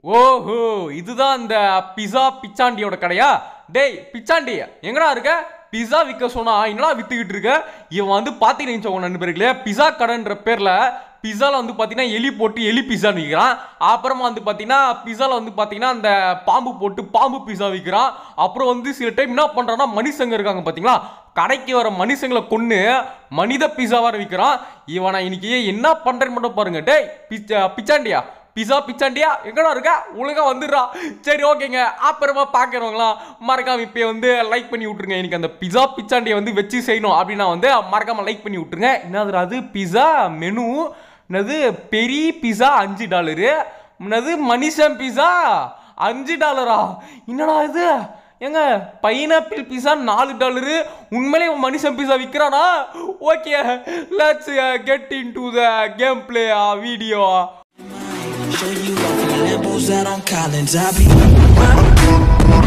ஓஹோ இதுதான் இந்த பிஸா பிச்சாண்டியோட கடையா டேய் பிச்சாண்டி எங்கடா இருக்க பிஸா விற்க சொன்னா என்னடா வித்துக்கிட்டு இருக்க இவன் வந்து பார்த்தீங்கன்னு உங்க நண்பர்களே பிஸா கடைன்ற பேர்ல பிஸால வந்து பார்த்தீங்கன்னா எலி போட்டு எலி பிஸா விற்கிறான் அப்புறமா வந்து பார்த்தீங்கன்னா பிஸால வந்து பார்த்தீங்கன்னா அந்த பாம்பு போட்டு பாம்பு பிஸா விற்கிறான் அப்புறம் வந்து சில டைம் என்ன பண்றான்னா மனுஷங்க இருக்காங்க பார்த்தீங்களா கடைக்கு வர மனுஷங்களை கொன்று மனித பிஸா வர விற்கிறான் இவனை இன்னைக்கு என்ன பண்றேன்னு மட்டும் பாருங்க டேய் பிச்சா பிச்சாண்டியா பிஸா பிச்சாண்டியா எங்கடா இருக்க ஒழுங்கா வந்துடுறா சரி ஓகேங்க அப்புறமா பார்க்குறவங்களாம் மறக்காம இப்போ வந்து லைக் பண்ணி விட்ருங்க எனக்கு அந்த பிஸா பிச்சாண்டியை வந்து வச்சு செய்யணும் அப்படின்னா வந்து மறக்காம லைக் பண்ணி விட்ருங்க என்னது அது பிஸா மெனு என்னது பெரிய பிஸா அஞ்சு டாலரு என்னது மனுஷன் பிஸா அஞ்சு டாலரா என்னடா இது ஏங்க பைனாப்பிள் பீஸா நாலு டாலரு உண்மையிலே இவன் மனுஷன் பீஸா விற்கிறானா okay let's get into the game play video Show you off in the Lambos out on Collins. I be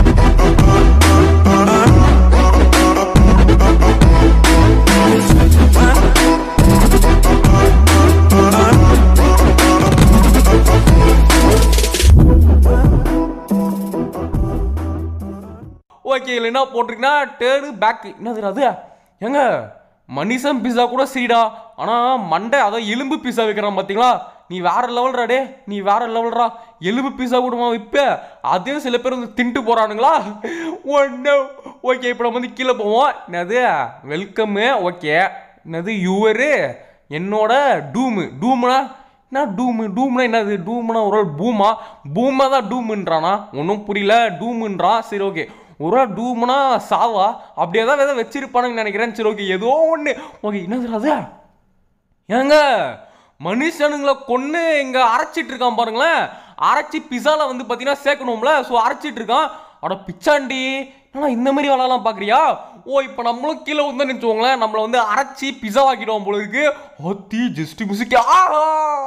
okay இல்லை என்ன போட்டிருக்குன்னா டேர்னு பேக் என்னது அது ஏங்க மனுஷன் பீஸா கூட சரிடா ஆனால் மண்டை அதான் எலும்பு பீஸா வைக்கிறான் பார்த்தீங்களா நீ வேற லெவல்ரா டே நீ வேற லெவல்ரா எலும்பு பீஸா கூடமா விற்ப அதையும் சில பேர் வந்து தின்ட்டு போறானுங்களா ஒன்று ஓகே இப்போ நம்ம வந்து கீழே போவோம் என்னது வெல்கம்மு ஓகே என்னது யுவரு என்னோட டூமு டூம்னா என்ன டூமு டூம்னா என்னது டூம்னா ஒரு ஆள் பூமா பூமா தான் டூமுன்றானா ஒன்றும் புரியல டூமுன்றான் சரி ஓகே ஒரு ஆள் டூம்னா சாவா அப்படியே தான் எதாவது வச்சிருப்பானுங்கன்னு நினைக்கிறேன் சரி ஓகே ஏதோ ஒன்று ஓகே என்னது அது ஏங்க மனுஷனுங்களை கொன்று இங்கே அரைச்சிட்டு இருக்கான் பாருங்களேன் அரைச்சி பிஸால வந்து பார்த்தீங்கன்னா சேர்க்கணும்ல ஸோ அரைச்சிட்டு இருக்கான் அட பிச்சாண்டி ஆனால் இந்த மாதிரி வேலைலாம் பார்க்குறியா ஓ இப்போ நம்மளும் கீழே வந்து நினச்சோங்களேன் நம்மளை வந்து அரைச்சி பிஸா ஆக்கிடுவோம் போல இருக்கு அத்தி ஜஸ்ட் மியூசிக் ஆஹா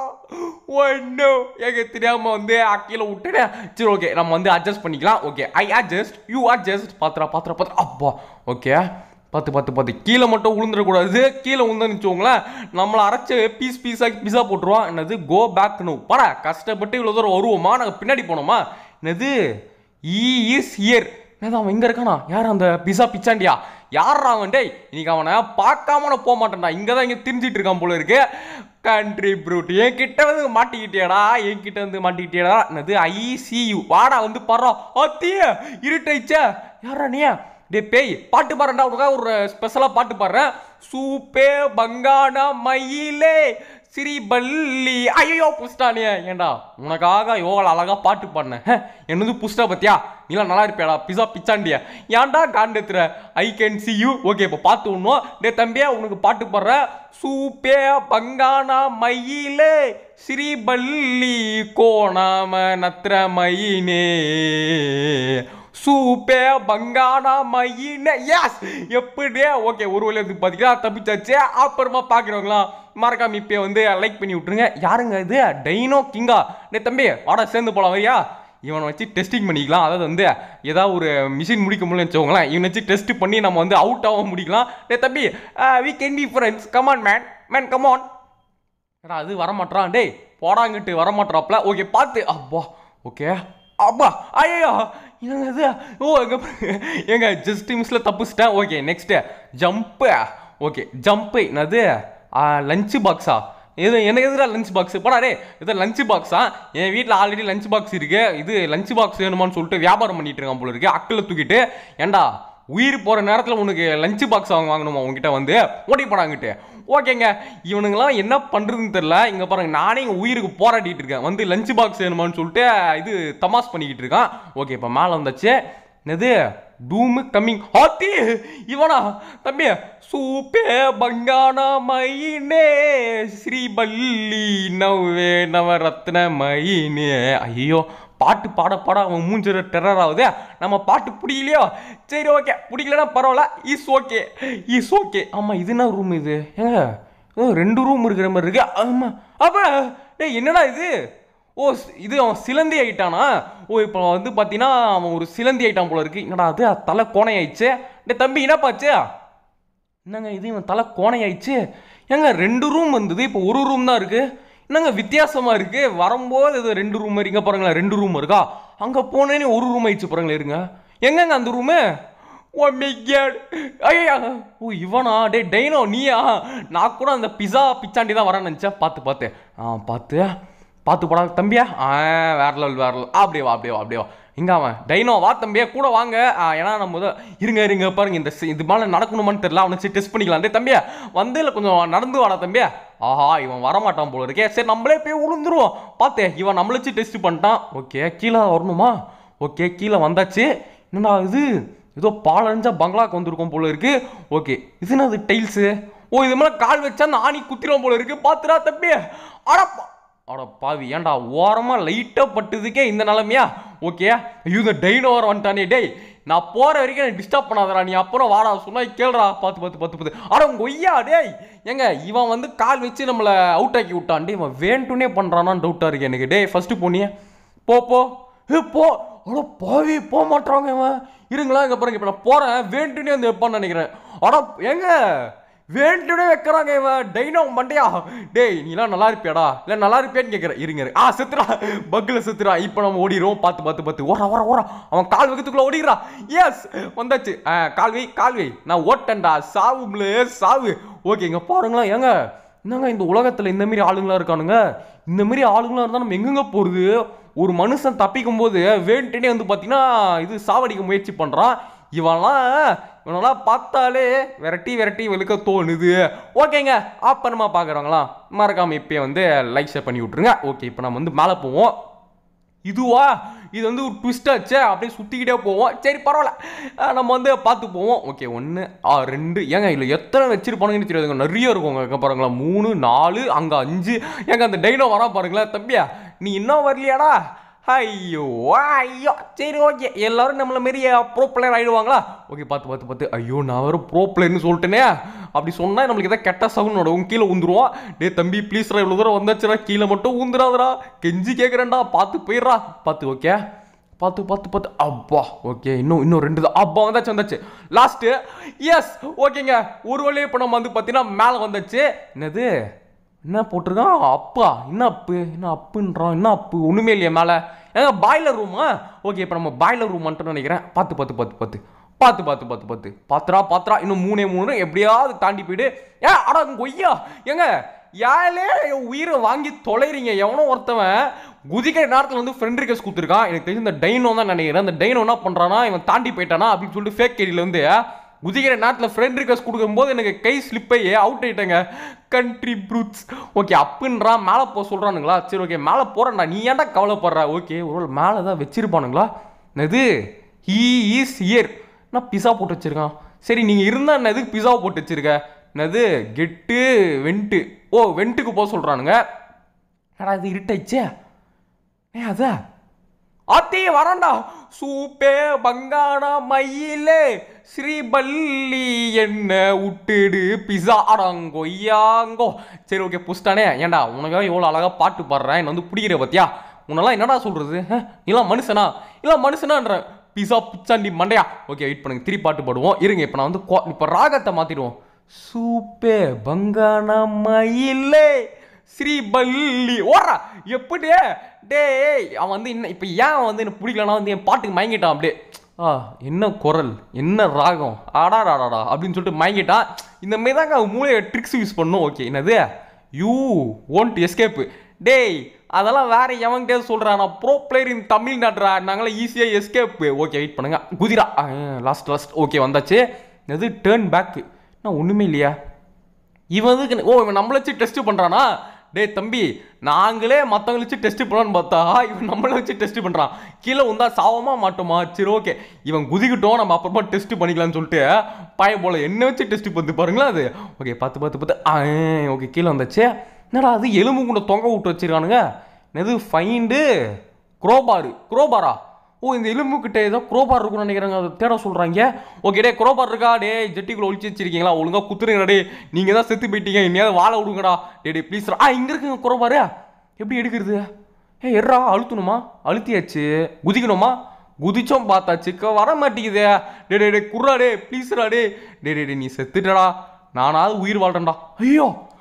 ஓ இன்னும் எங்க தெரியாம வந்து கீழே விட்டுட்டேன் சரி ஓகே நம்ம வந்து அட்ஜஸ்ட் பண்ணிக்கலாம் okay I adjust you adjust பாத்திரா பாத்திரா பாத்திரா அப்பா ஓகே பார்த்து பார்த்து பார்த்து கீழே மட்டும் விழுந்துடக்கூடாது கீழே விழுந்துன்னு வச்சுக்கோங்களேன் நம்மளை அரைச்ச பீஸ் பீஸாக பிஸா போட்டுருவான் என்னது கோ பேக்னு படா கஷ்டப்பட்டு இவ்வளோ தூரம் வருவோமா நாங்கள் பின்னாடி போனோமா என்னது ஈ இஸ் இயர் என்னது அவன் இங்கே இருக்கானா யார் அந்த பிஸா பிச்சாண்டியா யார் அவன் டேய் இன்னைக்கு அவனை பார்க்காம நான் போக மாட்டேன்டா இங்கே தான் இங்கே திரிஞ்சிட்டு இருக்கான் போல இருக்கு கண்ட்ரி ப்ரூட் என் கிட்ட வந்து மாட்டிக்கிட்டியாடா என் கிட்ட வந்து மாட்டிக்கிட்டியாடா என்னது ஐசியூ வாடா வந்து படுறோம் அத்திய இருட்டாயிச்சே யாரா நீ டே பேய் பாட்டு பாடுறேன்டா உனக்காக ஒரு ஸ்பெஷலாக பாட்டு பாடுறேன் சூப்பே பங்கானா மயிலே சிரிபல்லி ஐயோ புஷ்டானே ஏன்டா உனக்காக எவ்வளோ அழகா பாட்டு பாடினேன் ஹே, என்னது புஷ்டா பத்தியா நீலாம் நல்லா இருப்பியாடா பிஸா பிச்சாண்டியா ஏன்டா காண்டெத்துற I can see you okay இப்போ பார்த்து விடணும் டே தம்பியா உனக்கு பாட்டு பாடுற சூப்பே பங்கானா மயிலே சிரிபல்லி கோணாம நத்திர மயினே சூப்பே பங்கானா மையின எஸ் எப்படியே ஓகே ஒரு வழி வந்து பார்த்தீங்கன்னா தப்பிச்சாச்சு அப்புறமா பார்க்குறவங்களாம் மறக்காம இப்போ வந்து லைக் பண்ணி விட்ருங்க யாருங்க இது டைனோ கிங்கா டே தம்பி வாடா சேர்ந்து போகலாம் வையா இவனை வச்சு டெஸ்டிங் பண்ணிக்கலாம் அதாவது வந்து ஏதாவது ஒரு மிஷின் முடிக்க முடியலன்னு வச்சுக்கோங்களேன் இவனை வச்சு டெஸ்ட் பண்ணி நம்ம வந்து அவுட் ஆக முடிக்கலாம் டே தம்பி we can be friends come on man man come on ஏடா அது வரமாட்றான் டேய் போடாங்கிட்டு வரமாட்றாப்ல ஓகே பார்த்து அப்பா ஓகே அப்பா ஐயோ என்னங்க இது ஓ எங்க பாருங்க. ஏங்க ஜஸ்ட் மிஸ்ல தப்பிச்சிட்டேன் okay next jump okay jump என்னது லஞ்ச் பாக்ஸா எது எனக்கு எதுடா லஞ்ச் பாக்ஸ் போடா டே இது லஞ்ச் பாக்ஸா என் வீட்டில் ஆல்ரெடி லஞ்ச் பாக்ஸ் இருக்கு இது லஞ்ச் பாக்ஸ் வேணுமான்னு சொல்லிட்டு வியாபாரம் பண்ணிட்டு இருக்கான் போல இருக்கு அக்கில் தூக்கிட்டு ஏன்டா உயிர் போகிற நேரத்தில் உனக்கு லஞ்ச் பாக்ஸ் வாங்க வாங்கணுமா உங்ககிட்ட வந்து ஓடி போடாங்கிட்டு ஓகேங்க இவனுங்களாம் என்ன பண்ணுறதுன்னு தெரில இங்கே பாருங்க நானே இங்கே உயிருக்கு போராடிட்டு இருக்கேன் வந்து லஞ்ச் பாக்ஸ் வேணுமான்னு சொல்லிட்டு இது தமாஸ் பண்ணிக்கிட்டு இருக்கான் ஓகே இப்போ மேலே வந்தாச்சு என்னது டூமு கம்மிங் ஹாத்தி இவனா தம்பி சூப்பே பங்கானா மைனே ஸ்ரீபல்லி நவ்வே நவரத்ன மைனே ஐயோ பாட்டு பாட பாட அவன் மூஞ்சிற டெரர் ஆகுது நம்ம பாட்டு பிடிக்கலையோ சரி ஓகே பிடிக்கலனா பரவாயில்ல இஸ் ஓகே இஸ் ஓகே ஆமாம் இது என்ன ரூம் இது ஏங்க ஓ ரெண்டு ரூம் இருக்கிற மாதிரி இருக்கு ஆமாம் அப்போ டேய் என்னடா இது ஓ ஸ்- இது அவன் சிலந்தி ஆயிட்டானா ஓ இப்போ வந்து பார்த்தீங்கன்னா அவன் ஒரு சிலந்தி ஆயிட்டான் போல இருக்கு என்னடா அது தலை கோணை ஆயிடுச்சு டே தம்பி என்னப்பாச்சு என்னங்க இது இவன் தலை கோணை ஆயிடுச்சு ஏங்க ரெண்டு ரூம் வந்தது இப்போ ஒரு ரூம் தான் இருக்கு என்னங்க வித்தியாசமா இருக்கு வரும்போது இது ரெண்டு ரூம் இங்க பாருங்களேன் ரெண்டு ரூம் இருக்கா அங்க போனேனே ஒரு ரூம் ஆயிடுச்சு பாருங்களேன் இருங்க எங்கங்க அந்த ரூமு ஓ மெய்யாட் ஐயா ஓ இவனா டே டைனோ நீயா நான் கூட அந்த பிஸா பிச்சாண்டி தான் வரேன்னு நினச்சேன் பார்த்து பார்த்து ஆ பார்த்து பார்த்து போடா தம்பியா ஆ வேற லெவல் வேற level. அப்படியே வா அப்படியே வா அப்படியே வா இங்க அவன் டைனோ வா தம்பியா கூட வாங்க ஆ, ஏன்னா நம்ம முத இருங்க இருங்க பாருங்க இந்த சி- இது மேலே நடக்கணுமான்னு தெரியல அவனை சரி டெஸ்ட் பண்ணிக்கலாம் டே தம்பியா வந்து இல்லை கொஞ்சம் நடந்து வாடா தம்பியா ஆஹா இவன் வரமாட்டான் போல இருக்கே சரி நம்மளே போய் விழுந்துருவோம் பார்த்தே இவன் நம்மள வச்சு டெஸ்ட் பண்ணிட்டான் ஓகே கீழே வரணுமா ஓகே கீழே வந்தாச்சு என்னடா இது ஏதோ பாலடைஞ்ச பங்களாக்கு வந்திருக்கோம் போல இருக்கு ஓகே இது என்னது டைல்ஸு ஓ இது மேலே கால் வச்சா அந்த ஆணி குத்திரும் போல இருக்கு பாத்துடா தம்பி அடப்பா அட பாவி ஏன்டா ஓரமா லைட்டா பட்டுதுக்கே இந்த நிலைமையா ஓகே ஐயோ இந்த டைனோ வர வந்துட்டானே டேய் நான் போற வரைக்கும் எனக்கு டிஸ்டர்ப் பண்ணாதடா நீ அப்புறம் வாடா சொன்னா கேளுடா பார்த்து பார்த்து பார்த்து பார்த்து அட உங்க ஒய்யா டேய் ஏங்க இவன் வந்து கால் வச்சு நம்மளை அவுட் ஆக்கி விட்டான் டேய் இவன் வேண்டுனே பண்றானான்னு டவுட்டா இருக்கு எனக்கு டேய் ஃபர்ஸ்ட் போனியே போ போ ஏ போ அட பாவி போக மாட்டாங்க இவன் இருங்களா இங்க பாருங்க இப்போ நான் போறேன் வேண்டுனே வந்து வைப்பான்னு நினைக்கிறேன் அட ஏங்க வேண்டுனே வைக்கிறாங்க இவன் டைனோ மண்டையா டேய் நீலாம் நல்லா இருப்பியாடா இல்ல நல்லா இருப்பியான்னு கேட்குறேன் இருங்க இரு. ஆ செத்துடா பக்கில் செத்துடா இப்போ நம்ம ஓடிடுவோம் பார்த்து பார்த்து பார்த்து ஓரா ஓரா ஓரா அவன் கால் வைக்கிறதுக்குள்ள ஓடிக்கிறா எஸ் வந்தாச்சு ஆ கால் வை கால் வை நான் ஓட்டேன்டா சாவும்ல சாவு ஓகே இங்க பாருங்களேன் ஏங்க என்னங்க இந்த உலகத்துல இந்த மாதிரி ஆளுங்களா இருக்கானுங்க இந்த மாதிரி ஆளுங்களா இருந்தா நம்ம எங்கெங்க போறது ஒரு மனுஷன் தப்பிக்கும் போது வேண்டுனே வந்து பாத்தீங்கன்னா இது சாவடிக்க முயற்சி பண்றான் இவன்லாம் இவனெல்லாம் பார்த்தாலே விரட்டி விரட்டி வெளுக்க தோணுது ஓகேங்க ஆப்பனமா பார்க்குறவங்களாம் மறக்காம இப்பயே வந்து லைக் ஷேர் பண்ணி விட்ருங்க ஓகே இப்போ நம்ம வந்து மேலே போவோம் இதுவா இது வந்து ஒரு ட்விஸ்ட் ஆச்சு அப்படியே சுற்றிக்கிட்டே போவோம் சரி பரவாயில்ல அஹ் நம்ம வந்து பார்த்து போவோம் ஓகே ஒன்று ஆ ரெண்டு ஏங்க இல்லை எத்தனை வச்சிருப்பானுங்கன்னு தெரியாதுங்க நிறைய இருக்குங்க இங்கே பாருங்களேன் மூணு நாலு அங்கே அஞ்சு ஏங்க அந்த டைனோ வரா பாருங்களேன் தம்பியா நீ இன்னும் வரலையாடா ஐயோ ஐயோ சரி ஓகே எல்லாரும் நம்மள மாரி ப்ரோ பிளேயர் ஆயிடுவாங்களா ஓகே பார்த்து பார்த்து பார்த்து ஐயோ நான் வேறு ப்ரோ பிளேயர்னு சொல்லிட்டேனே அப்படி சொன்னால் நம்மளுக்கு எதாவது கெட்ட சவுண்ட் நடக்கும் கீழே ஊந்துருவோம் டேய் தம்பி ப்ளீஸ்ரா இவ்வளோ தூரம் வந்தாச்சுடா கீழே மட்டும் ஊந்துடாதடா கெஞ்சி கேட்குறேன்டா பார்த்து போயிடுறா பார்த்து ஓகே பார்த்து பார்த்து பார்த்து அப்பா ஓகே இன்னும் இன்னும் ரெண்டு தான் அப்பா வந்தாச்சு வந்தாச்சு லாஸ்ட்டு எஸ் ஓகேங்க ஒரு வழியே இப்போ நம்ம வந்து பார்த்தீங்கன்னா மேலே வந்தாச்சு என்னது என்ன போட்டிருக்கான் அப்பா என்ன அப்பு என்ன அப்புன்றான் என்ன அப்பு ஒன்றுமே இல்லையா மேலே ஏங்க பாய்லர் ரூமா ஓகே இப்போ நம்ம பாய்லர் ரூம் மட்டும் நினைக்கிறேன் பார்த்து பார்த்து பார்த்து பார்த்து பார்த்து பார்த்து பார்த்து பார்த்து பாத்துரா பாத்துரா இன்னும் மூணே மூணு எப்படியாவது தாண்டி போயிடு ஏ அடா உங்க ஒய்யா ஏங்க யாழே உயிரை வாங்கி தொலைறீங்க எவனோ ஒருத்தவன் குதிக்கிற நேரத்தில் வந்து ஃப்ரெண்ட் ரிக்வஸ்ட் கொடுத்துருக்கான் எனக்கு தெரிஞ்சு இந்த டைனோ தான் நினைக்கிறேன் அந்த டைனோ என்ன பண்ணுறானா இவன் தாண்டி போயிட்டானா அப்படின்னு சொல்லிட்டு ஃபேக் கேடியில் வந்து குதிக்கிற நேரத்தில் ஃப்ரெண்ட் ரிக்வஸ்ட் கொடுக்கும்போது எனக்கு கை ஸ்லிப்பையே அவுட் ஆயிட்டேங்க கண்ட்ரி ப்ரூட்ஸ் ஓகே அப்புன்றான் மேலே போக சொல்கிறானுங்களா சரி ஓகே மேலே போகிறேன்டா நீ ஏன்டா கவலைப்படுற ஓகே ஒரு மேலே தான் வச்சிருப்பானுங்களா என்னது ஹீ இஸ் இயர் நான் பிஸா போட்டு வச்சிருக்கான் சரி நீங்கள் இருந்தால் என்ன எதுக்கு பிஸாவை போட்டு வச்சிருக்க என்னது கெட்டு வெண்ட்டு ஓ வெண்ட்டுக்கு போக சொல்கிறானுங்க ஏடா இது இருட்டாயிச்சே ஏ அதா ஆத்தி வரண்டா சூப்பே பங்கானா மயிலே ஸ்ரீபல்லி என்ன விட்டுடு பிஸா அடங்கொய்யாங்கோ சரி ஓகே புஸ்டானே ஏன்டா உனக்காக எவ்வளோ அழகாக பாட்டு பாடுறேன் என்ன வந்து பிடிக்கிற பத்தியா உன்னெல்லாம் என்னடா சொல்றது அஹ், நீலாம் மனுஷனா இல்லை மனுஷனான்ற பிஸா பிச்சாண்டி மண்டையா ஓகே வெயிட் பண்ணுங்க திருப்பி பாட்டு பாடுவோம் இருங்க இப்போ நான் வந்து கோ- இப்போ ராகத்தை மாற்றிடுவோம் சூப்பே பங்கானா மயிலே ஸ்ரீபல்லி ஓடுறா எப்படி டேய் அவன் வந்து இன்னும் இப்போ ஏன் அவன் வந்து எனக்கு பிடிக்கலன்னா வந்து என் பாட்டுக்கு மயங்கிட்டான் அப்படியே ஆ என்ன குரல் என்ன ராகம் ஆடாடாடாடா அப்படின்னு சொல்லிட்டு மயங்கிட்டான் இந்த மாதிரி தாங்க அவன் மூளையை ட்ரிக்ஸ் யூஸ் பண்ணும் ஓகே என்னது யூ ஒன்ட் எஸ்கேப் டேய் அதெல்லாம் வேற எவன்கிட்ட சொல்றா நான் ப்ரோ பிளேயர் இன் தமிழ்நாட்டுறா நாங்களாம் ஈஸியாக எஸ்கேப் ஓகே வெயிட் பண்ணுங்க குதிரா லாஸ்ட் லாஸ்ட் ஓகே வந்தாச்சு இது டேர்ன் பேக் நான் ஒன்றுமே இல்லையா இவன் வந்து ஓ இவன் நம்மள வச்சு டெஸ்ட் பண்றானா டேய் தம்பி நாங்களே மற்றவங்கள வச்சு டெஸ்ட் பண்ணலான்னு பார்த்தா இவன் நம்மளை வச்சு டெஸ்ட் பண்றான் கீழே வந்தா சாவமா மாட்டோமா சரி ஓகே இவன் குதிக்கிட்டோம் நம்ம அப்புறமா டெஸ்ட் பண்ணிக்கலாம்னு சொல்லிட்டு பாய போல என்ன வச்சு டெஸ்ட் பண்ணி பாருங்களா அது ஓகே பார்த்து பார்த்து பார்த்து ஓகே கீழே வந்தாச்சு என்னடா அது எலும்பு கூட தொங்க விட்டு வச்சிருக்கானுங்க என்னது ஃபைண்டு குரோபாரு குரோபாரா ஓ இந்த எலும்பு கிட்ட ஏதோ குரோபார் இருக்கும்னு நினைக்கிறாங்க அதை தேட சொல்றாங்க ஓகே டே குரோபார் இருக்கா டே ஜெட்டிக்குள்ள ஒளிச்சு வச்சிருக்கீங்களா ஒழுங்கா குத்துருங்கடா டே நீங்க தான் செத்து போயிட்டீங்க இன்னையாவது வாழ விடுங்கடா டே டே ப்ளீஸ் ஆ இங்க இருக்குங்க குரோபாரு எப்படி எடுக்கிறது ஏ எட்ரா அழுத்தணுமா அழுத்தியாச்சு குதிக்கணுமா குதிச்சோம் பார்த்தாச்சு க- வர மாட்டேங்குதே டே டே டே குர்ரா டே ப்ளீஸ்ரா டே டே டே டே நீ செத்துட்டடா நானாவது உயிர் வாழ்றேன்டா ஐயோ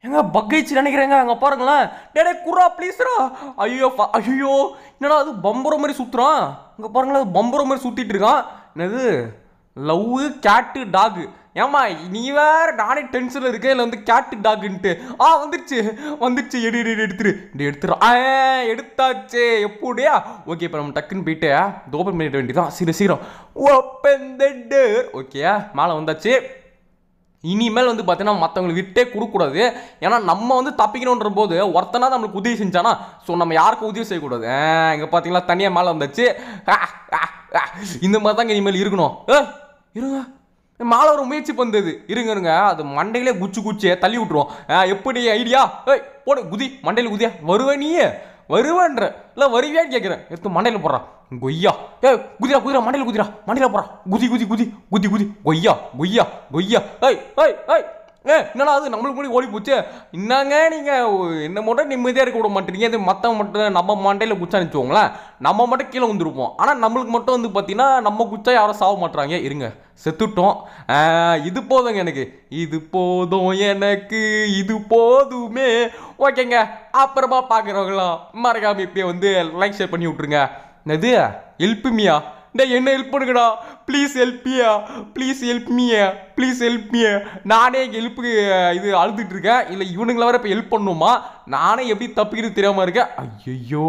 எங்க பக்கைச்சு நினைக்கிறேங்க அங்க பாருங்களேன் டேய் டேய் குர்ரா ப்ளீஸ்ரா ஐயோ ஃப- ஐயோ என்னடா அது பம்பர மாதிரி சுத்துறான் அங்க பாருங்களேன் அது பம்பர மாதிரி சுத்திட்டு இருக்கான் என்னது லவ் கேட்டு டாகு ஏமா நீ வேற நானே டென்ஷன்ல இருக்கேன் இல்லை வந்து கேட்டு டாகுன்ட்டு ஆ வந்துருச்சு வந்துருச்சு எடு எடு எடு, எடுத்துரு இப்படி எடுத்துரு ஆ எடுத்தாச்சே எப்படியா ஓகே இப்போ நம்ம டக்குன்னு போயிட்டு இது ஓப்பன் பண்ணிட வேண்டியதான் சீக்கிரம் சீக்கிரம் ஓப்பன் த டோர் ஓகே மேலே வந்தாச்சு இனிமேல் வந்து பார்த்தீங்கன்னா மற்றவங்களுக்கு விட்டே கொடுக்கக்கூடாது ஏன்னா நம்ம வந்து தப்பிக்கணுன்ற போது ஒருத்தனா நம்மளுக்கு உதவி செஞ்சானா ஸோ நம்ம யாருக்கும் உதவி செய்யக்கூடாது இங்கே பார்த்தீங்களா தனியாக மேலே வந்தாச்சு ஆ, ஆ, ஆ. இந்த மாதிரி தாங்க இனிமேல் இருக்கணும் ஏ இருங்க மாலை ஒரு முயற்சி பண்ணுது இருங்க இருங்க அது மண்டையிலே குச்சி குச்சியை தள்ளி விட்டுருவோம் ஆ, எப்படி ஐடியா ஏய் போடு குதி மண்டையில் குதியா வருவ நீயே வருவேன்ற இல்லை வருவியான்னு கேட்குறேன் எடுத்து மண்டையில் போடுறான் கொய்யா ஏ குதிரா குதிரா மண்டையில் குதிரா மண்டையில் போடுறா குதி குதி குதி குதி குதி கொய்யா கொய்யா கொய்யா ஏய் ஏய் ஏய் ஏ என்னடா அது நம்மளுக்கு முன்னாடி ஓடி போச்சு என்னங்க நீங்கள் என்ன மட்டும் நிம்மதியாக இருக்க விட மாட்டேறீங்க இது மற்றவங்க மட்டும் நம்ம மண்டையில் குச்சா நினச்சிக்கோங்களேன் நம்ம மட்டும் கீழே வந்துருப்போம் ஆனால் நம்மளுக்கு மட்டும் வந்து பார்த்தீங்கன்னா நம்ம குச்சா யாரும் சாக மாட்றாங்க இருங்க செத்துட்டோம் ஆ, இது போதுங்க எனக்கு இது போதும் எனக்கு இது போதுமே ஓகேங்க அப்புறமா பார்க்குறவங்களாம் மறக்காம இப்பயே வந்து லைக் ஷேர் பண்ணி விட்ருங்க என்னது ஹெல்ப் மியா டேய் என்ன ஹெல்ப் பண்ணுங்கடா ப்ளீஸ் ஹெல்ப் மியா ப்ளீஸ் ஹெல்ப் மியா ப்ளீஸ் ஹெல்ப் மியா நானே ஹெல்ப்புக்கு இது அழுதுட்டு இருக்கேன் இல்லை இவனுங்கள வர இப்போ ஹெல்ப் பண்ணுமா நானே எப்படி தப்பிக்கிறது தெரியாமல் இருக்கேன் ஐயோ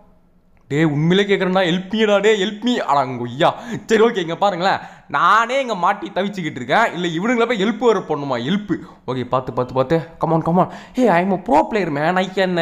டே உண்மையிலே கேட்குறேன்னா ஹெல்ப் மீடா டே ஹெல்ப் மீ அடங்க ஐயா சரி ஓகே இங்கே பாருங்களேன் நானே இங்கே மாட்டி தவிச்சுக்கிட்டு இருக்கேன் இல்லை இவனுங்கள போய் ஹெல்ப் வர பண்ணுமா ஹெல்ப் ஓகே பார்த்து பார்த்து பார்த்து come on come on hey I am pro player man I can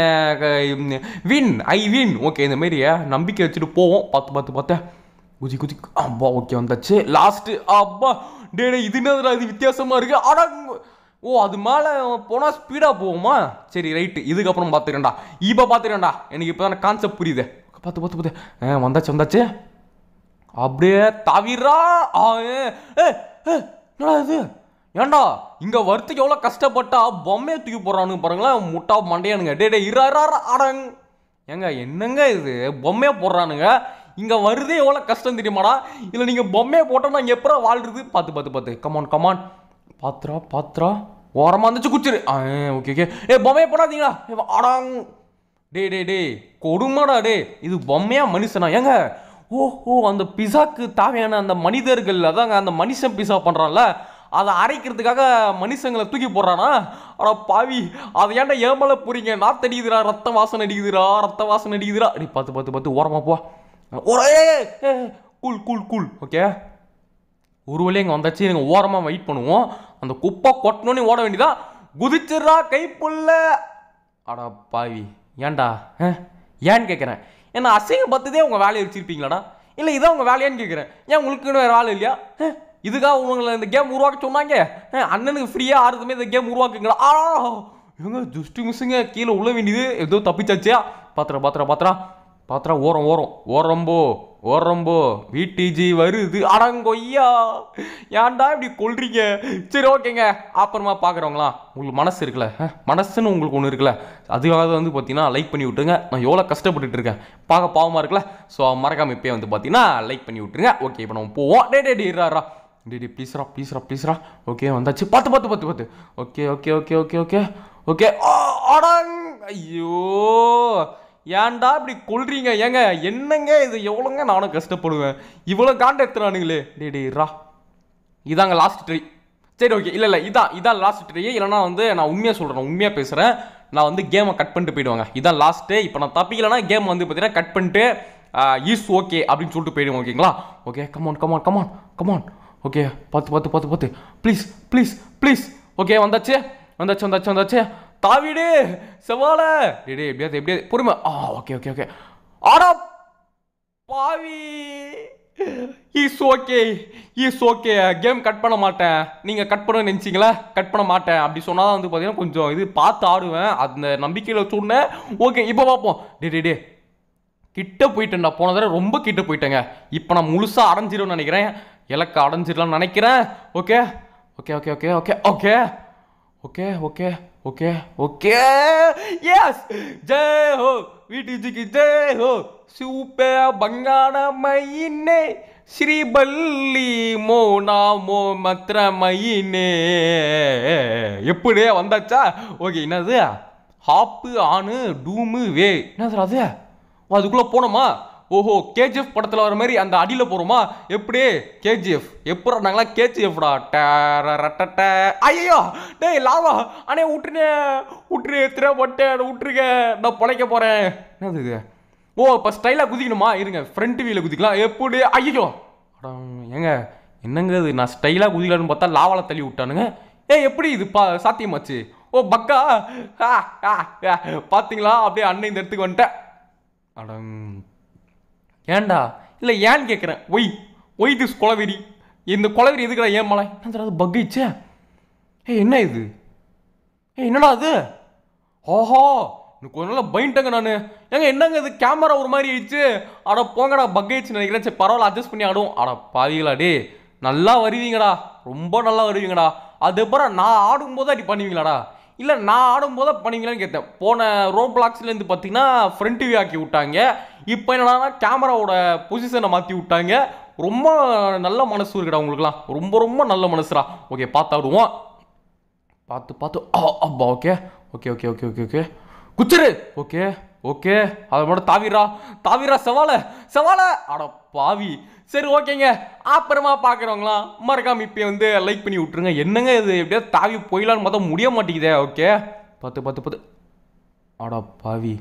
win I win okay இந்த மாரி நம்பிக்கை வச்சுட்டு போவோம் பார்த்து பார்த்து பார்த்து குதி குதி அப்பா ஓகே வந்தாச்சு லாஸ்ட்டு அப்பா டே டே இது என்னதுடா இது வித்தியாசமாக இருக்குது அடங்க ஓ அது மேலே போனால் ஸ்பீடாக போகுமா சரி ரைட்டு இதுக்கப்புறம் பார்த்துக்கிறேன்டா இப்போ பார்த்துக்கிறேன்டா எனக்கு இப்போ தானே கான்செப்ட் புரியுது பார்த்து பார்த்து பார்த்து ஆ வந்தாச்சு வந்தாச்சு அப்படியே தவிரா ஆ ஏ ஏ, ஏ, என்னடா இது ஏன்டா இங்க வரத்துக்கு எவ்வளோ கஷ்டப்பட்டா பொம்மையை தூக்கி போடுறானுங்க பாருங்களேன் முட்டா மண்டையானுங்க டே டே இரா இரா, இரா, அடங் ஏங்க என்னங்க இது பொம்மையை போடுறானுங்க இங்க வருதே எவ்வளோ கஷ்டம் தெரியுமாடா இல்லை நீங்க பொம்மையை போட்டோம்னா இங்க எப்பறம் வாழ்றது பார்த்து பார்த்து பார்த்து கமான் கமான் பாத்ரா பாத்ரா ஓரமா இருந்துச்சு குச்சிரு ஆ ஓகே ஓகே ஏ பொம்மையை போடாதீங்களா ஏ, அடாங் டேய் டேய் டேய் கொடுமைடா டே இது பொம்மையா மனுஷனா ஏங்க ஓ ஓ அந்த பிஸாக்கு தேவையான அந்த மனிதர்கள் அதாங்க அந்த மனுஷன் பிஸா பண்ணுறான்ல அதை அரைக்கிறதுக்காக மனுஷங்களை தூக்கி போடுறானா அட பாவி அதை ஏன்டா ஏமல போறீங்க நாத்து அடிக்குதுடா ரத்த வாசனை அடிக்குதுடா ரத்த வாசனை அடிக்குதுடா அடி பார்த்து பார்த்து பார்த்து ஓரமா போ ஒரே கூல் கூல் கூல் ஓகே ஒரு வழி இங்கே வந்தாச்சு நீங்கள் ஓரமாக வெயிட் பண்ணுவோம் அந்த குப்பை கொட்டணும்னு ஓட வேண்டியதா குதிச்சிடுறா கைப்புள்ள அடா பாவி ஏன்டா ஆ? ஏன்னு கேட்குறேன் என்ன அசிங்க பத்துதே உங்கள் வேலையை வச்சிருப்பீங்களாடா இல்லை இதான் உங்கள் வேலையான்னு கேட்குறேன் ஏன் உங்களுக்குன்னு வேறு வேலை இல்லையா ஆ? இதுக்காக உங்களை இந்த கேம் உருவாக்க சொன்னாங்க ஆ, அண்ணனுக்கு ஃப்ரீயாக ஆறுதுமே இந்த கேம் உருவாக்குங்களா ஆ இவங்க ஜஸ்ட்டு மிஸ்ஸுங்க கீழே உள்ள வேண்டியது ஏதோ தப்பிச்சாச்சியா பாத்திரா பாத்திரா பாத்திரா பாத்திரா ஓரம் ஓரம் ஓரம்போ ஓரம்போ வீட்டிஜி வருது அடங்கொய்யா ஏன்டா இப்படி கொல்றீங்க சரி ஓகேங்க அப்புறமா பார்க்குறவங்களா உங்களுக்கு மனசு இருக்குல்ல அஹ், மனசுன்னு உங்களுக்கு ஒன்று இருக்குல்ல அதுக்காக வந்து பார்த்தீங்கன்னா லைக் பண்ணி விட்டுருங்க நான் எவ்வளோ கஷ்டப்பட்டுட்டு இருக்கேன் பார்க்க பாவமாக இருக்குல்ல ஸோ மறக்காம இப்போயே வந்து பார்த்தீங்கன்னா லைக் பண்ணி விட்டுருங்க ஓகே இப்போ நம்ம போவோம் டே டே டே ரா டே டே ப்ளீஸ்ரா ப்ளீஸ்ரா ப்ளீஸ்ரா ஓகே வந்தாச்சு பார்த்து பார்த்து பார்த்து பார்த்து okay okay okay okay okay okay அடங் ஐயோ ஏன்டா இப்படி கொல்றீங்க ஏங்க என்னங்க இது எவ்வளோங்க நானும் கஷ்டப்படுவேன் இவ்வளோ காண்ட எடுத்துறானுங்களே டே டே ரா இதாங்க லாஸ்ட் ட்ரை சரி ஓகே இல்லை இல்லை இதான் இதான் லாஸ்ட் ட்ரை இல்லைனா வந்து நான் உண்மையாக சொல்கிறேன் உண்மையாக பேசுகிறேன் நான் வந்து கேமை கட் பண்ணிட்டு போயிடுவாங்க இதான் லாஸ்ட்டு இப்போ நான் தப்பிக்கலைன்னா கேம் வந்து பார்த்தீங்கன்னா கட் பண்ணிட்டு ஈஸ் ஓகே அப்படின்னு சொல்லிட்டு போயிடுவோம் ஓகேங்களா okay come on come on come on come on okay பார்த்து பார்த்து பார்த்து பார்த்து ப்ளீஸ் ப்ளீஸ் ப்ளீஸ் ஓகே வந்தாச்சு வந்தாச்சு வந்தாச்சு வந்தாச்சு தாவிடு செவால டேய் டேய் எப்படியாவது எப்படியாவது பொறுமை ஆ ஓகே ஓகே ஓகே ஆடா பாவி is okay is okay game cut பண்ண மாட்டேன் நீங்கள் கட் பண்ண நினச்சிங்களா கட் பண்ண மாட்டேன் அப்படி சொன்னால் வந்து பார்த்தீங்கன்னா கொஞ்சம் இது பார்த்து ஆடுவேன் அந்த நம்பிக்கையில் சொன்னேன் ஓகே இப்போ பார்ப்போம் டே டே டே கிட்ட போயிட்டேன்டா போன தடவை ரொம்ப கிட்ட போயிட்டேங்க இப்போ நான் முழுசாக அடைஞ்சிரும்னு நினைக்கிறேன் இலக்க அடைஞ்சிடலாம்னு நினைக்கிறேன் okay okay okay okay okay okay okay okay okay okay yes ஜெய் ஹோ வீட்டுக்கு ஜெய் ஹோ சூப்பர் பங்கான மையினே ஸ்ரீபல்லி மோனா மோ மத்ர மையினே எப்படி வந்தாச்சா ஓகே என்னது ஹாப்பு ஆணு டூமு வே என்னது அது ஓ அதுக்குள்ளே போனோமா ஓஹோ கேஜிஎஃப் படத்தில் வர மாதிரி அந்த அடியில் போகிறோமா எப்படி கேஜிஎஃப் எப்படா நாங்களாம் கேஜிஎஃப்டா டட்ட ஐயோ டேய் லாவா அண்ணே விட்டுருனே விட்டுரு திரை போட்டேன் விட்டுருங்க நான் பொழைக்க போகிறேன் என்னது இது ஓ இப்போ ஸ்டைலாக குதிக்கணுமா இருங்க ஃப்ரண்ட் வீல குதிக்கலாம் எப்படி ஐயோ அட, ஏங்க என்னங்க இது நான் ஸ்டைலாக குதிக்கலான்னு பார்த்தா லாவால தள்ளி விட்டானுங்க ஏ எப்படி இது பா சாத்தியமாச்சு ஓ பக்கா ஆ, ஆ, ஆ. பாத்தீங்களா அப்படியே அண்ணன் இந்த இடத்துக்கு வந்துட்டேன் அடம் ஏன்டா இல்லை ஏன்னு கேட்குறேன் ஒய் ஒய் திஸ் கொலவெறி இந்த கொலவெறி எதுக்குடா ஏன் மலை என்ன அது பக்கிச்சே ஏய் என்ன இது ஏய் என்னடா அது ஓஹோ எனக்கு கொஞ்ச நாள் பயன்ட்டேங்க நான் ஏங்க என்னங்க இது கேமரா ஒரு மாதிரி ஆயிடுச்சு அட போங்கடா பக் ஆயிடுச்சு நினைக்கிறேன் சரி பரவாயில்ல அட்ஜஸ்ட் பண்ணி ஆடும் அட பாவிகளா டே நல்லா வருவீங்கடா ரொம்ப நல்லா வருவீங்கடா அதுக்கப்புறம் நான் ஆடும்போது அப்படி பண்ணுவீங்களாடா இல்லை நான் ஆடும்போது பண்ணுவீங்களான்னு கேட்டேன் போன ரோ பிளாக்ஸ்லேருந்து பார்த்தீங்கன்னா ஃப்ரண்ட் வியூ ஆக்கி விட்டாங்க இப்போ என்னன்னா கேமராவோட பொசிஷனை மாற்றி விட்டாங்க ரொம்ப நல்ல மனசு இருக்குடா உங்களுக்குலாம் ரொம்ப ரொம்ப நல்ல மனசுடா ஓகே பார்த்து ஆடுவோம் பார்த்து பார்த்து ஆ அப்பா okay okay okay okay okay okay குச்சிரு ஓகே ஓகே அதை மட்டும் தாவிரா தாவிரா செவால செவால அட பாவி சரி ஓகேங்க அப்புறமா பார்க்குறவங்களாம் மறக்காம இப்போ வந்து லைக் பண்ணி விட்ருங்க என்னங்க இது எப்படியோ தாவி போயிடலான்னு பார்த்தா முடிய மாட்டேங்குதே ஓகே பார்த்து பார்த்து பார்த்து அட பாவி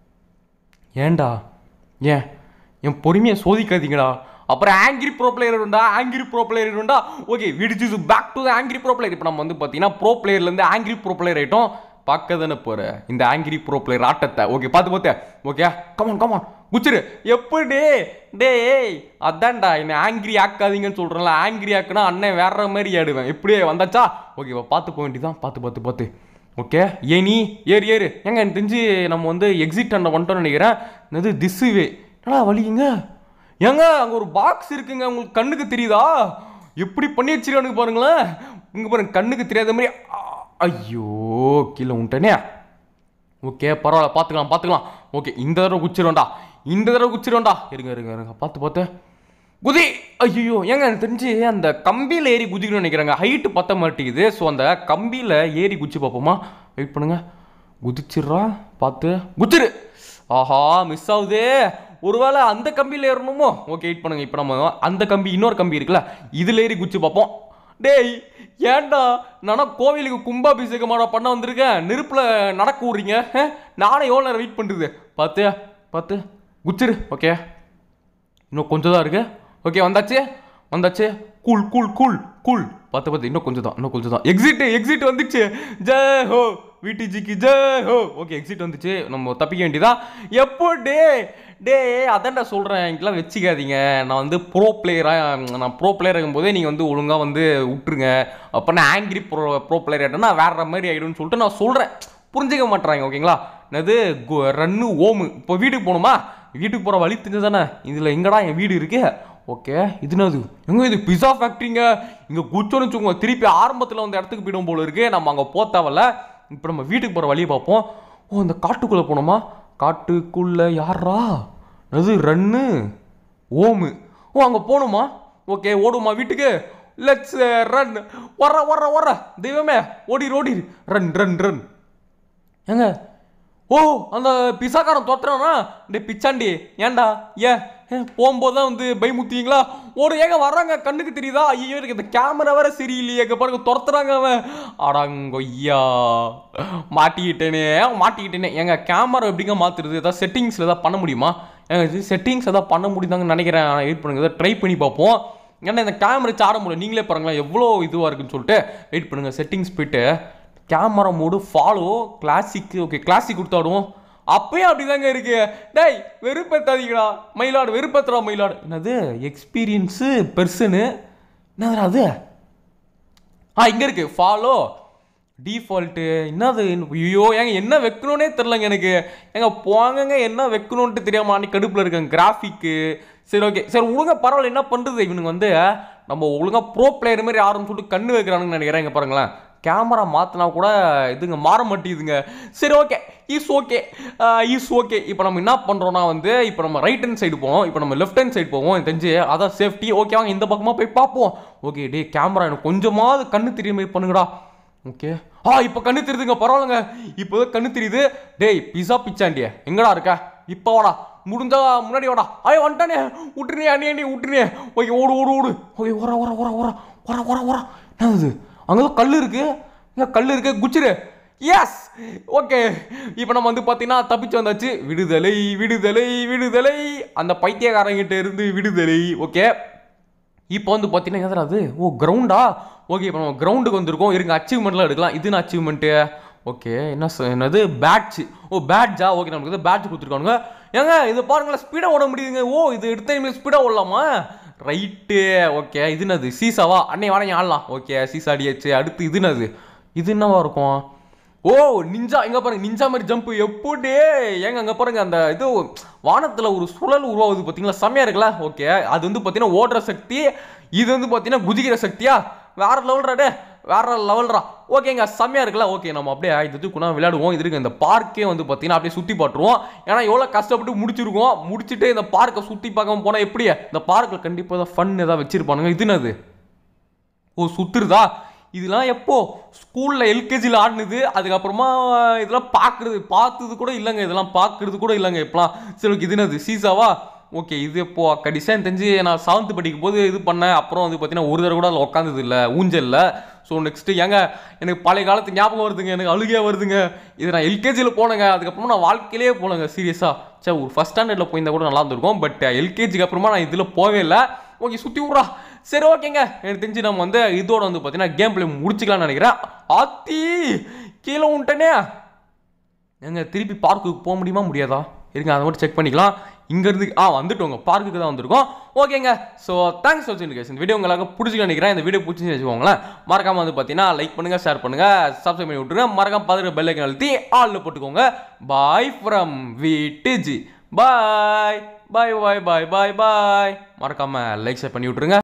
ஏன்டா ஏன் என் பொறுமையை சோதிக்காதீங்கடா அப்புறம் ஆங்கிரி ப்ரோ பிளேயர் உண்டா ஆங்கிரி ப்ரோ பிளேயர் உண்டா ஓகே விடிச்சு back to angry bro player இப்போ நம்ம வந்து பார்த்தீங்கன்னா ப்ரோ பிளேயர்லேருந்து ஆங்கிரி ப்ரோ பிளேயர் ஆகிட்டோம் பார்க்க தானே போகிற இந்த ஆங்கிரி ப்ரோ பிளேயர் ஆட்டத்தை ஓகே பார்த்து பார்த்து ஓகே கமான் கமான் குச்சிரு எப்படி டேய் அதான்டா என்னை ஆங்கிரி ஆக்காதீங்கன்னு சொல்கிறேன்ல ஆங்கிரி ஆக்குனா அண்ணன் வேற மாதிரி ஆடுவேன் எப்படியே வந்தாச்சா ஓகே பார்த்து போக வேண்டியதான் பார்த்து பார்த்து பார்த்து ஓகே ஏ நீ ஏறு ஏறு ஏங்க எனக்கு தெரிஞ்சு நம்ம வந்து எக்ஸிட் அண்ட வந்துட்டோம்னு நினைக்கிறேன் என்னது திஸ்ஸுவே என்னடா வலிக்குங்க ஏங்க அங்கே ஒரு பாக்ஸ் இருக்குங்க உங்களுக்கு கண்ணுக்கு தெரியுதா எப்படி பண்ணி வச்சிருக்கானுங்க பாருங்களேன் இங்கே பாருங்க கண்ணுக்கு தெரியாத மாதிரி ஆ, ஐயோ கீழே உண்டனே ஓகே பரவாயில்ல பார்த்துக்கலாம் பார்த்துக்கலாம் ஓகே இந்த தடவை குச்சிருவேன்டா இந்த தடவை குச்சிருவேன்டா இருங்க இருங்க இருங்க பார்த்து பார்த்து குதி ஐயோ ஏங்க எனக்கு தெரிஞ்சு அந்த கம்பியில் ஏறி குதிக்கணும்னு நினைக்கிறாங்க ஹைட்டு பத்த மாட்டேங்குது ஸோ அந்த கம்பியில் ஏறி குச்சி பார்ப்போமா வெயிட் பண்ணுங்க குதிச்சிடுறா பார்த்து குச்சிரு ஆஹா மிஸ் ஆகுதே ஒருவேளை அந்த கம்பியில் ஏறணுமோ ஓகே வெயிட் பண்ணுங்க இப்போ நம்ம அந்த கம்பி இன்னொரு கம்பி இருக்குல்ல இதில் ஏறி குச்சி பார்ப்போம் டேய் ஏன்டா நானா கோவிலுக்கு கும்பாபிஷேகமாடா பண்ண வந்திருக்கேன் நெருப்பில் நடக்க விட்றீங்க ஆ? நானே எவ்வளோ நேரம் வெயிட் பண்ணுறது பார்த்து பார்த்து குச்சிரு ஓகே இன்னும் கொஞ்சம் தான் இருக்கு ஓகே வந்தாச்சு வந்தாச்சு கூல் கூல் கூல் கூல் பார்த்து பார்த்து இன்னும் கொஞ்சம் தான் இன்னும் கொஞ்சம் தான் எக்ஸிட் எக்ஸிட் வந்துச்சு ஜெய் ஹோ விடிஜிக்கு ஜெய் ஹோ ஓகே எக்ஸிட் வந்துச்சு நம்ம தப்பிக்க வேண்டியதா எப்போ டே டே அதான்டா சொல்கிறேன் என்கிட்டலாம் வச்சுக்காதீங்க நான் வந்து ப்ரோ பிளேயராக நான் ப்ரோ பிளேயர் இருக்கும்போதே நீங்கள் வந்து ஒழுங்காக வந்து விட்டுருங்க அப்போ நான் ஆங்கிரி ப்ரோ ப்ரோ பிளேயர் ஆகிட்டேன்னா வேற மாதிரி ஆகிடும்னு சொல்லிட்டு நான் சொல்கிறேன் புரிஞ்சுக்க மாட்றாங்க ஓகேங்களா என்னது கு- ரன்னு ஓமு இப்போ வீட்டுக்கு போகணுமா வீட்டுக்கு போகிற வழி தெரிஞ்சு தானே இதில் எங்கடா என் வீடு இருக்கு ஓகே இது என்னது எங்க இது பிஸா ஃபேக்ட்ரிங்க இங்கே குச்சோன்னு வச்சுக்கோங்க திருப்பி ஆரம்பத்தில் அந்த இடத்துக்கு போயிடும் போல இருக்கு நம்ம அங்கே போக தேவையில்ல இப்போ நம்ம வீட்டுக்கு போகிற வழியை பார்ப்போம் ஓ இந்த காட்டுக்குள்ளே போனோமா காட்டுக்குள்ளே யாரா அது ரன்னு ஓமு ஓ அங்கே போகணுமா ஓகே ஓடுமா வீட்டுக்கு லெட்ஸ் ரன் வர வர வர தெய்வமே ஓடிரு ஓடிரு ரன் ரன் ரன் ஏங்க ஓ அந்த பிசாக்காரன் தோத்துறானா டே பிச்சாண்டி ஏன்டா ஏன் ஏன், போகும்போது தான் வந்து பயமுத்திங்களா ஒரு ஏங்க வர்றாங்க கண்ணுக்கு தெரியுதா ஐயோ எனக்கு இந்த கேமரா வேற சரியில்லையே இங்க பாருங்க துரத்துறாங்க அவன் அடங்கொய்யா மாட்டிக்கிட்டேனே மாட்டிக்கிட்டேனே ஏங்க கேமரா எப்படிங்க மாத்துறது ஏதாவது செட்டிங்ஸில் ஏதாவது பண்ண முடியுமா ஏங்க செட்டிங்ஸ் ஏதாவது பண்ண முடியுதாங்கன்னு நினைக்கிறேன் வெயிட் பண்ணுங்க ஏதாவது ட்ரை பண்ணி பார்ப்போம் ஏன்னா இந்த கேமரா வச்சு ஆட முடியல நீங்களே பாருங்களேன் எவ்வளோ இதுவாக இருக்குன்னு சொல்லிட்டு வெயிட் பண்ணுங்க செட்டிங்ஸ் போயிட்டு camera mode follow classic okay classic கொடுத்தாடுவோம் அப்பயும் அப்படிதாங்க இருக்கு டேய் வெறுப்பேத்தாதீங்களா மயிலாடு வெறுப்பேத்துறா மயிலாடு என்னது எக்ஸ்பீரியன்ஸு பெர்சனு என்னதுடா அது ஆ இங்கே இருக்கு ஃபாலோ டிஃபால்ட்டு என்னது ஐயோ ஏங்க என்ன வைக்கணும்னே தெரிலங்க எனக்கு ஏங்க போங்கங்க என்ன வைக்கணுன்ட்டு தெரியாம அன்னைக்கு கடுப்பில் இருக்கேன் கிராஃபிக்கு சரி ஓகே சரி ஒழுங்கா பரவாயில்ல என்ன பண்ணுறது இவனுங்க வந்து நம்ம ஒழுங்கா ப்ரோ பிளேயர் மாதிரி ஆரம்பிச்சு சொல்லிட்டு கண்ணு வைக்கிறானுங்கன்னு நினைக்கிறேன் இங்க பாருங்களேன் கேமரா மாற்றினா கூட இதுங்க மாற மாட்டேங்குதுங்க சரி okay is okay is okay இப்போ நம்ம என்ன பண்ணுறோம்னா வந்து இப்போ நம்ம ரைட் ஹேண்ட் சைடு போவோம் இப்போ நம்ம லெஃப்ட் ஹேண்ட் சைடு போவோம் எனக்கு தெரிஞ்சு அதான் சேஃப்டி ஓகே வாங்க இந்த பக்கமாக போய் பார்ப்போம் ஓகே டே கேமரா எனக்கு கொஞ்சமாவது கண்ணு தெரிய மாதிரி பண்ணுங்கடா ஓகே ஆ இப்போ கண்ணு தெரியுதுங்க பரவாயில்லைங்க இப்போ கண்ணு தெரியுது டேய் பிஸா பிச்சாண்டிய எங்கடா இருக்க இப்போ வாடா முடிஞ்சா முன்னாடி வாடா ஐயோ வந்துட்டானே விட்டுருனே அண்ணி அண்ணி விட்டுருனே ஓகே ஓடு ஓடு ஓடு ஓகே ஓர ஓர ஓர ஓர ஓர ஓர ஓர என்னது அங்கே தான் கல் இருக்கு இங்கே கல் இருக்கு குச்சிரு எஸ் ஓகே இப்போ நம்ம வந்து பார்த்தீங்கன்னா தப்பிச்சு வந்தாச்சு விடுதலை விடுதலை விடுதலை அந்த பைத்தியக்காரங்கிட்ட இருந்து விடுதலை ஓகே இப்போ வந்து பார்த்தீங்கன்னா எதிர அது ஓ கிரவுண்டா ஓகே இப்போ நம்ம கிரவுண்டுக்கு வந்திருக்கோம் இருங்க அச்சீவ்மெண்ட்லாம் எடுக்கலாம் இது என்ன அச்சீவ்மெண்ட்டு ஓகே என்ன சொ- என்னது பேட்ச் ஓ பேட்ஜா ஓகே நமக்கு இது பேட்ச் கொடுத்துருக்கானுங்க ஏங்க இது பாருங்களேன் ஸ்பீடாக ஓட முடியுதுங்க ஓ இது எடுத்த ஸ்பீடாக ஓடலாமா ரைட்டு ஓகே இது என்னது சீசாவா அன்னை வாடகை ஆடலாம் ஓகே சீசா அடியாச்சு அடுத்து இது என்னது இது என்னவா இருக்கும் ஓ நிஞ்சா எங்க பாருங்க நிஞ்சா மாதிரி ஜம்ப் எப்படி ஏங்க அங்க பாருங்க அந்த இது வானத்துல ஒரு சுழல் உருவாகுது பாத்தீங்களா செம்மையா இருக்குல்ல ஓகே அது வந்து பாத்தீங்கன்னா ஓடுற சக்தி இது வந்து பாத்தீங்கன்னா குதிக்கிற சக்தியா வேற லெவல்ரா டே வேற லெவல்ரா ஓகேங்க செம்மையா இருக்குல்ல ஓகே நம்ம அப்படியே இந்த இதுக்குனா விளையாடுவோம் இது இருக்கு இந்த பார்க்கே வந்து பாத்தீங்கன்னா அப்படியே சுத்தி பாட்டுருவோம் ஏன்னா எவ்வளவு கஷ்டப்பட்டு முடிச்சிருக்கோம் முடிச்சுட்டு இந்த பார்க்கை சுத்தி பார்க்காம போனா எப்படி இந்த பார்க்கில் கண்டிப்பா ஏதாவது ஃபன் ஏதாவது வச்சிருப்பானுங்க இது என்னது ஓ சுத்துறதா இதெல்லாம் எப்போ ஸ்கூலில் எல்கேஜியில் ஆடினது அதுக்கப்புறமா இதெல்லாம் பார்க்குறது பார்த்தது கூட இல்லைங்க இதெல்லாம் பார்க்குறது கூட இல்லைங்க இப்போலாம் சரி ஓகே இது என்னது சீசாவா ஓகே இது எப்போ கடைசியாக எனக்கு தெரிஞ்சு நான் செவன்த்து படிக்கும் போது இது பண்ணேன் அப்புறம் வந்து பார்த்தீங்கன்னா ஒரு தடவை கூட அதில் உட்காந்தது இல்லை ஊஞ்சலில் ஸோ நெக்ஸ்ட்டு ஏங்க எனக்கு பழைய காலத்து ஞாபகம் வருதுங்க எனக்கு அழுகையா வருதுங்க இது நான் எல்கேஜியில் போனேங்க அதுக்கப்புறமா நான் வாழ்க்கையிலே போனேங்க சீரியஸாக சே ஒரு ஃபஸ்ட் ஸ்டாண்டர்டில் போயிருந்தா கூட நல்லா இருந்திருக்கும் பட் எல்கேஜிக்கு அப்புறமா நான் இதில் போவே இல்லை ஓகே சுற்றி விட்றா சரி ஓகேங்க எனக்கு தெரிஞ்சு நம்ம வந்து இதோட வந்து பார்த்தீங்கன்னா கேம் பிளே முடிச்சுக்கலாம்னு நினைக்கிறேன் ஆத்தி கீழே உன்ட்டனே எங்க திருப்பி பார்க்குக்கு போக முடியுமா முடியாதா இருங்க அதை மட்டும் செக் பண்ணிக்கலாம் இங்கேருந்து ஆ வந்துட்டோங்க பார்க்குக்கு தான் வந்திருக்கோம் ஓகேங்க ஸோ தேங்க்ஸ் ஃபார் வாட்சிங் இந்த வீடியோ உங்களுக்கு பிடிச்சி நினைக்கிறேன் இந்த வீடியோ பிடிச்சி வச்சுக்கோங்களேன் மறக்காம வந்து பார்த்தீங்கன்னா லைக் பண்ணுங்க ஷேர் பண்ணுங்க சப்ஸ்கிரைப் பண்ணி விட்டுருங்க மறக்காம பார்த்துட்டு பெல் ஐக்கன் அழுத்தி ஆளில் போட்டுக்கோங்க பாய் ஃப்ரம் விடிஜி பாய் பாய் பாய் பாய் பாய் பாய் மறக்காம லைக் ஷேர் பண்ணி விட்டுருங்க